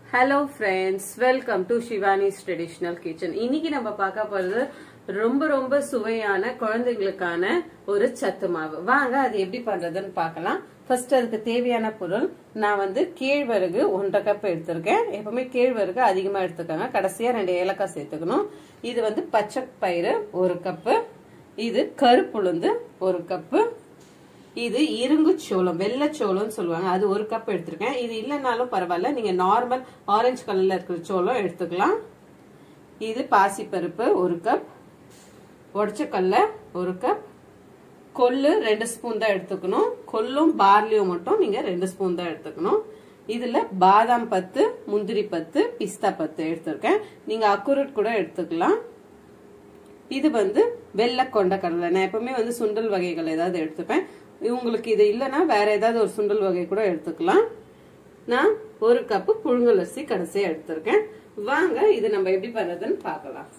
hello friends welcome to Shivani's traditional kitchen இன்னைக்கு நம்ம பார்க்க போறது ரொம்ப ரொம்ப சுவையான குழந்தைங்களுக்கான ஒரு சத்து மாவு வாங்க அது எப்படி பண்றதுன்னு பார்க்கலாம் ஃபர்ஸ்ட் அதுக்கு தேவையான பொருள் நான் வந்து கேழ்வரகு ஒன்றரை கப் எடுத்திருக்கேன் எப்பவுமே கேழ்வரகு அதிகமா எடுத்துக்கோங்க கடைசியா ரெண்டு ஏலக்காய் சேர்த்துக்கணும் இது வந்து பச்சை பயிறு ஒரு கப்பு இது கருப்புளுந்து ஒரு கப்பு இது இருங்கு சோளம் வெள்ளை சோளம்னு சொல்லுவாங்க அது ஒரு கப் எடுத்திருக்கேன் இது இல்லைனாலும் பரவாயில்ல நீங்க நார்மல் ஆரஞ்சு கலர்ல இருக்கிற சோளம் எடுத்துக்கலாம் இது பாசிப்பருப்பு ஒரு கப் உடச்ச கடல ஒரு கப் கொள்ளு ரெண்டு ஸ்பூன் தான் எடுத்துக்கணும் கொல்லும் பார்லியும் மட்டும் நீங்க ரெண்டு ஸ்பூன் தான் எடுத்துக்கணும் இதுல பாதாம் பத்து முந்திரி பத்து பிஸ்தா பத்து எடுத்திருக்கேன் நீங்க அக்குரட் கூட எடுத்துக்கலாம் இது வந்து வெள்ளை கொண்ட கடலை நான் எப்பவுமே வந்து சுண்டல் வகைகள் ஏதாவது எடுத்துப்பேன் உங்களுக்கு இது இல்லைன்னா வேற ஏதாவது ஒரு சுண்டல் வகை கூட எடுத்துக்கலாம் நான் ஒரு கப்பு புழுங்கல் அரிசி கடைசியா எடுத்திருக்கேன் வாங்க இது நம்ம எப்படி பண்றதுன்னு பார்க்கலாம்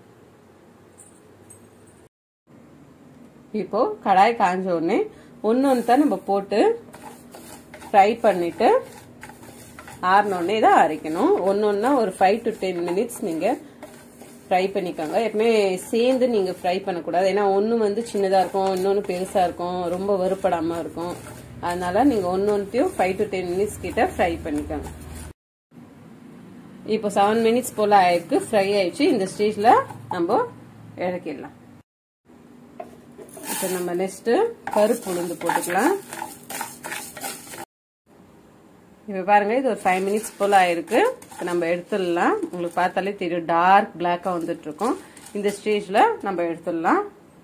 இப்போ கடாய் காஞ்ச உடனே ஒன்னு ஒன்று தான் நம்ம போட்டு ஃப்ரை பண்ணிட்டு ஆறினோடனே தான் அரைக்கணும் ஒன்று ஒன்றா ஒரு ஃபைவ் டு டென் மினிட்ஸ் நீங்கள் ஃப்ரை பண்ணிக்கோங்க எப்பவுமே சேர்ந்து நீங்கள் ஃப்ரை பண்ணக்கூடாது ஏன்னா ஒன்று வந்து சின்னதாக இருக்கும் இன்னொன்று பெருசாக இருக்கும் ரொம்ப வறுப்படாமல் இருக்கும் அதனால நீங்கள் ஒன்று ஒன்றையும் ஃபைவ் டு டென் மினிட்ஸ் கிட்ட ஃப்ரை பண்ணிக்கோங்க இப்போ செவன் மினிட்ஸ் போல் ஆயிருக்கு ஃப்ரை ஆயிடுச்சு இந்த ஸ்டேஜில் நம்ம இறக்கிடலாம் இப்போ நம்ம நெக்ஸ்ட்டு கருப்பு உளுந்து போட்டுக்கலாம் இப்போ பாருங்க இது ஒரு ஃபைவ் மினிட்ஸ் போல் ஆயிருக்கு இப்போ நம்ம எடுத்துடலாம் உங்களுக்கு பார்த்தாலே தெரியும் டார்க் பிளாக்காக வந்துட்டு இருக்கோம் இந்த ஸ்டேஜில் நம்ம எடுத்துடலாம்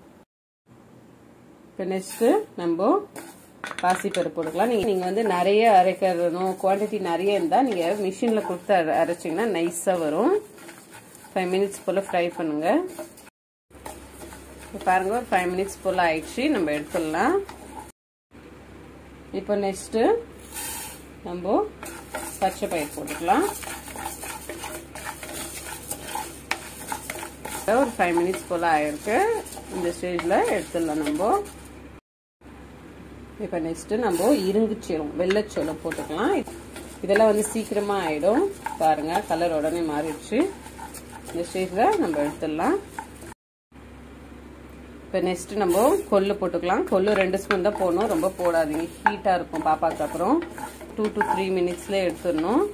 இப்போ நெக்ஸ்ட்டு நம்ம பாசிப்பருப்பு போட்டுக்கலாம் நீங்கள் நீங்கள் வந்து நிறைய அரைக்கணும் குவான்டிட்டி நிறைய இருந்தால் நீங்கள் மிஷினில் கொடுத்து அரைச்சிங்கன்னா நைஸாக வரும் ஃபைவ் மினிட்ஸ் போல் ஃப்ரை பண்ணுங்கள் பாருங்க ஒரு ஃபைவ் மினிட்ஸ் போல் ஆயிடுச்சு நம்ம எடுத்துடலாம் இப்போ நெக்ஸ்ட்டு நம்ம பச்சை பயிர் போட்டுக்கலாம் ஒரு ஃபைவ் மினிட்ஸ் போல் ஆயிருக்கு இந்த ஸ்டேஜில் எடுத்துடலாம் நம்ம இப்போ நெக்ஸ்ட்டு நம்ம இருங்குச்சோளம் வெள்ளைச்சோளம் போட்டுக்கலாம் இதெல்லாம் வந்து சீக்கிரமாக ஆகிடும் பாருங்கள் கலர் உடனே மாறிடுச்சு இந்த ஸ்டேஜில் நம்ம எடுத்துடலாம் இப்போ நெக்ஸ்ட் நம்ம கொள்ளு போட்டுக்கலாம் கொள்ளு ரெண்டு ஸ்பூன் தான் போடணும் ரொம்ப போடாதீங்க ஹீட்டாக இருக்கும் பாப்பாக்கு அப்புறம் டூ டு த்ரீ மினிட்ஸ்ல எடுத்துடணும்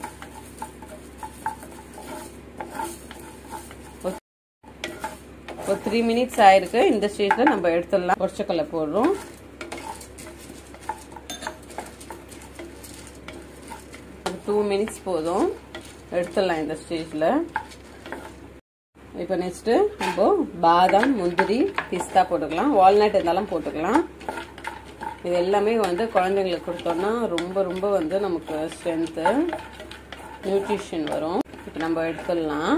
ஒரு த்ரீ மினிட்ஸ் ஆயிருக்கு இந்த ஸ்டேஜ்ல நம்ம எடுத்துடலாம் உடச்சக்கல்ல போடுறோம் டூ மினிட்ஸ் போதும் எடுத்துடலாம் இந்த ஸ்டேஜ்ல இப்போ நெக்ஸ்ட்டு நம்ம பாதாம் முந்திரி பிஸ்தா போட்டுக்கலாம் வால்நட் இருந்தாலும் போட்டுக்கலாம் இது எல்லாமே வந்து குழந்தைங்களுக்கு கொடுத்தோம்னா ரொம்ப ரொம்ப வந்து நமக்கு ஸ்ட்ரென்த்து நியூட்ரிஷன் வரும் இப்போ நம்ம எடுத்துடலாம்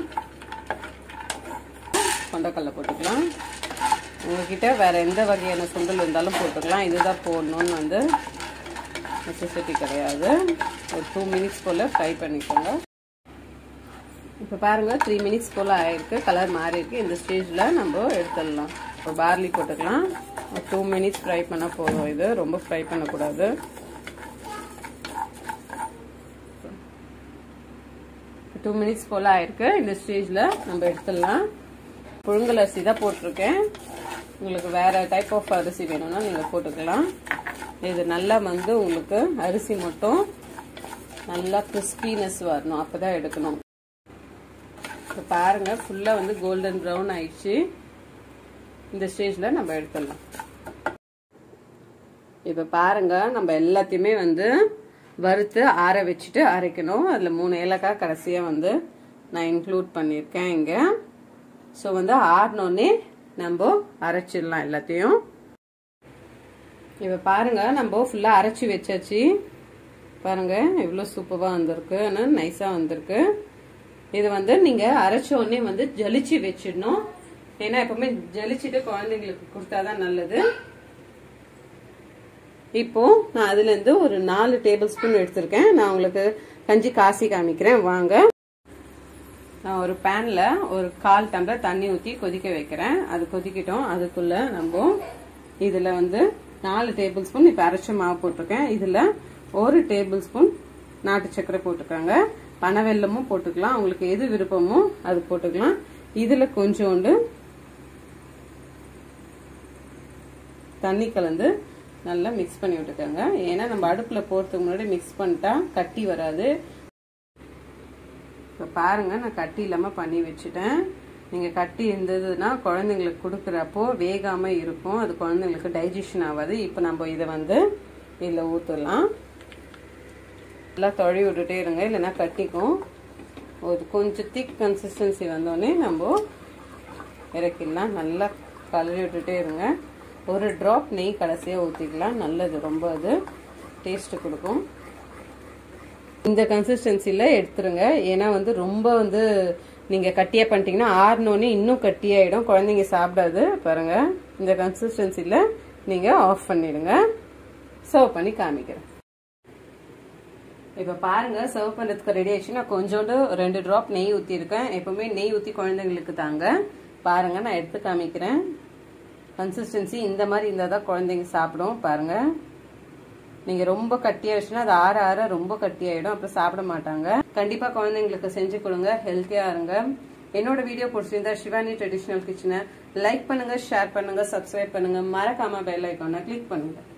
கொண்டக்கடலை போட்டுக்கலாம் உங்ககிட்ட வேற எந்த வகையான சுண்டல் இருந்தாலும் போட்டுக்கலாம் இதுதான் போடணும்னு வந்து நெசசிட்டி கிடையாது ஒரு டூ மினிட்ஸ் போல் ஃப்ரை பண்ணிக்கோங்க இப்போ பாருங்க த்ரீ மினிட்ஸ் போல் ஆயிருக்கு கலர் மாறி இருக்கு இந்த ஸ்டேஜில் நம்ம எடுத்துடலாம் இப்போ பார்லி போட்டுக்கலாம் ஒரு டூ மினிட்ஸ் ஃப்ரை பண்ணால் போதும் இது ரொம்ப ஃப்ரை பண்ணக்கூடாது டூ மினிட்ஸ் போல் ஆயிருக்கு இந்த ஸ்டேஜில் நம்ம எடுத்துடலாம் புழுங்கல் அரிசி தான் போட்டிருக்கேன் உங்களுக்கு வேற டைப் ஆஃப் அரிசி வேணும்னா நீங்கள் போட்டுக்கலாம் இது நல்லா வந்து உங்களுக்கு அரிசி மட்டும் நல்லா கிறிஸ்பினஸ் வரணும் அப்போ தான் எடுக்கணும் இப்போ பாருங்க ஃபுல்லாக வந்து கோல்டன் ப்ரௌன் ஆயிடுச்சு இந்த ஸ்டேஜில் நம்ம எடுத்துடலாம் இப்போ பாருங்க நம்ம எல்லாத்தையுமே வந்து வறுத்து ஆற வச்சுட்டு அரைக்கணும் அதில் மூணு ஏலக்காய் கடைசியாக வந்து நான் இன்க்ளூட் பண்ணியிருக்கேன் இங்கே ஸோ வந்து ஆறினோடனே நம்ம அரைச்சிடலாம் எல்லாத்தையும் இப்போ பாருங்க நம்ம ஃபுல்லாக அரைச்சி வச்சாச்சு பாருங்க எவ்வளோ சூப்பராக வந்திருக்கு நைஸாக வந்திருக்கு இது வந்து நீங்க அரைச்ச உடனே வந்து ஜலிச்சு வச்சிடணும் ஏன்னா எப்பவுமே ஜலிச்சுட்டு குழந்தைங்களுக்கு கொடுத்தாதான் நல்லது இப்போ நான் அதுல இருந்து ஒரு நாலு டேபிள் ஸ்பூன் எடுத்திருக்கேன் நான் உங்களுக்கு கஞ்சி காசி காமிக்கிறேன் வாங்க நான் ஒரு பேன்ல ஒரு கால் டம்ளர் தண்ணி ஊற்றி கொதிக்க வைக்கிறேன் அது கொதிக்கட்டும் அதுக்குள்ள நம்ம இதுல வந்து நாலு டேபிள் ஸ்பூன் இப்போ அரைச்ச மாவு போட்டிருக்கேன் இதுல ஒரு டேபிள் ஸ்பூன் நாட்டு சர்க்கரை போட்டுக்கோங்க பனவெல்லமும் போட்டுக்கலாம் உங்களுக்கு எது விருப்பமோ அது போட்டுக்கலாம் இதுல கொஞ்சோண்டு தண்ணி கலந்து நல்லா மிக்ஸ் பண்ணி விட்டுக்கோங்க ஏன்னா நம்ம அடுப்புல போறதுக்கு முன்னாடி மிக்ஸ் பண்ணிட்டா கட்டி வராது இப்போ பாருங்க நான் கட்டி இல்லாம பண்ணி வச்சுட்டேன் நீங்க கட்டி இருந்ததுன்னா குழந்தைங்களுக்கு கொடுக்குறப்போ வேகாம இருக்கும் அது குழந்தைங்களுக்கு டைஜஷன் ஆகாது இப்போ நம்ம இதை வந்து இதில் ஊற்றலாம் நல்லா தொழி விட்டுட்டே இருங்க இல்லைன்னா கட்டிக்கும் ஒரு கொஞ்சம் திக் கன்சிஸ்டன்சி வந்தோடனே நம்ம இறக்கிடலாம் நல்லா கலரி விட்டுட்டே இருங்க ஒரு ட்ராப் நெய் கடைசியாக ஊற்றிக்கலாம் நல்லது ரொம்ப அது டேஸ்ட் கொடுக்கும் இந்த கன்சிஸ்டன்சியில் எடுத்துருங்க ஏன்னா வந்து ரொம்ப வந்து நீங்கள் கட்டியாக பண்ணிட்டீங்கன்னா ஆறினோடனே இன்னும் கட்டியாயிடும் குழந்தைங்க சாப்பிடாது பாருங்க இந்த கன்சிஸ்டன்சியில் நீங்கள் ஆஃப் பண்ணிடுங்க சர்வ் பண்ணி காமிக்கிறேன் இப்போ பாருங்க சர்வ் பண்ணுறதுக்கு ரெடி ஆயிடுச்சு நான் கொஞ்சோண்டு ரெண்டு ட்ராப் நெய் ஊற்றிருக்கேன் எப்பவுமே நெய் ஊற்றி குழந்தைங்களுக்கு தாங்க பாருங்க நான் எடுத்து காமிக்கிறேன் கன்சிஸ்டன்சி இந்த மாதிரி இருந்தால் தான் குழந்தைங்க சாப்பிடும் பாருங்க நீங்க ரொம்ப கட்டியாயிடுச்சுன்னா அது ஆற ஆற ரொம்ப கட்டியாயிடும் அப்புறம் சாப்பிட மாட்டாங்க கண்டிப்பா குழந்தைங்களுக்கு செஞ்சு கொடுங்க ஹெல்த்தியா இருங்க என்னோட வீடியோ பிடிச்சிருந்தா சிவானி ட்ரெடிஷனல் கிச்சனை லைக் பண்ணுங்க ஷேர் பண்ணுங்க சப்ஸ்கிரைப் பண்ணுங்க மறக்காம பெல் ஐக்கானை கிளிக் பண்ணுங்க